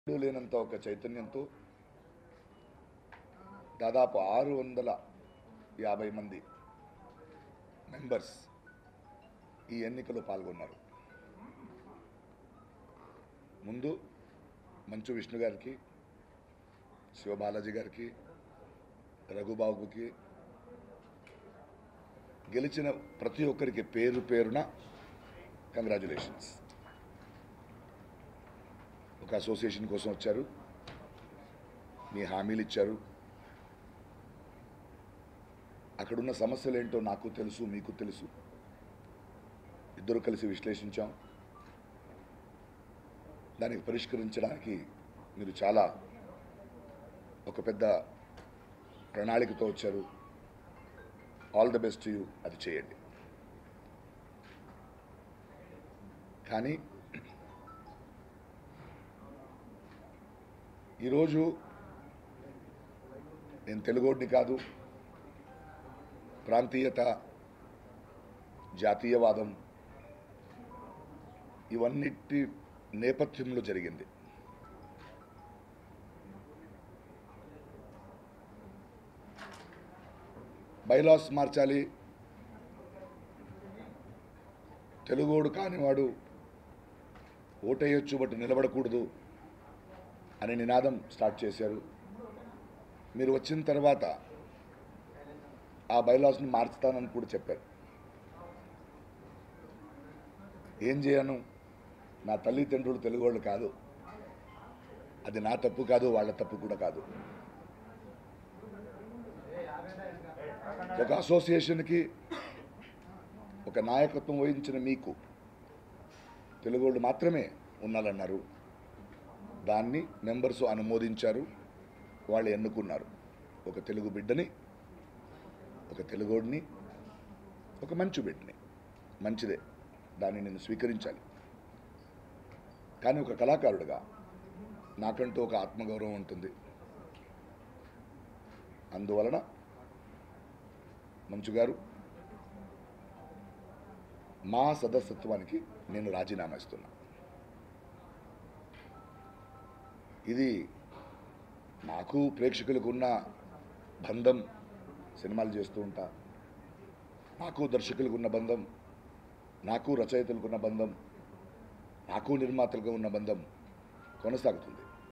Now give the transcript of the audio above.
ఎప్పుడూ లేనంత ఒక చైతన్యంతో దాదాపు ఆరు వందల యాభై మంది మెంబర్స్ ఈ ఎన్నికలో పాల్గొన్నారు ముందు మంచు విష్ణు గారికి శివబాలాజీ గారికి రఘుబాబుకి గెలిచిన ప్రతి ఒక్కరికి పేరు పేరున కంగ్రాచులేషన్స్ ఒక అసోసియేషన్ కోసం వచ్చారు మీ హామీలు ఇచ్చారు అక్కడున్న సమస్యలు ఏంటో నాకు తెలుసు మీకు తెలుసు ఇద్దరు కలిసి విశ్లేషించాం దానికి పరిష్కరించడానికి మీరు చాలా ఒక పెద్ద ప్రణాళికతో వచ్చారు ఆల్ ద బెస్ట్ యూ అది చేయండి కానీ ఈరోజు నేను తెలుగోడిని కాదు ప్రాంతీయత జాతీయవాదం ఇవన్నిటి నేపథ్యంలో జరిగింది బైలాస్ మార్చాలి తెలుగోడు కానివాడు ఓటేయొచ్చు బట్ నిలబడకూడదు అనే నినాదం స్టార్ట్ చేశారు మీరు వచ్చిన తర్వాత ఆ బైలాస్ని మార్చుతానని కూడా చెప్పారు ఏం చేయను నా తల్లిదండ్రులు తెలుగోళ్ళు కాదు అది నా తప్పు కాదు వాళ్ళ తప్పు కూడా కాదు ఒక అసోసియేషన్కి ఒక నాయకత్వం వహించిన మీకు తెలుగోళ్ళు మాత్రమే ఉండాలన్నారు దాన్ని మెంబర్స్ అనుమోదించారు వాళ్ళు ఎన్నుకున్నారు ఒక తెలుగు బిడ్డని ఒక తెలుగోడిని ఒక మంచు బిడ్డని మంచిదే దాన్ని నేను స్వీకరించాలి కానీ ఒక కళాకారుడిగా నాకంటూ ఒక ఆత్మగౌరవం ఉంటుంది అందువలన మంచు గారు మా సదస్యత్వానికి నేను రాజీనామా ఇస్తున్నా ఇది నాకు ప్రేక్షకులకు ఉన్న బంధం సినిమాలు చేస్తూ ఉంటా నాకు దర్శకులకు ఉన్న బంధం నాకు రచయితలకు ఉన్న బంధం నాకు నిర్మాతలకు ఉన్న బంధం కొనసాగుతుంది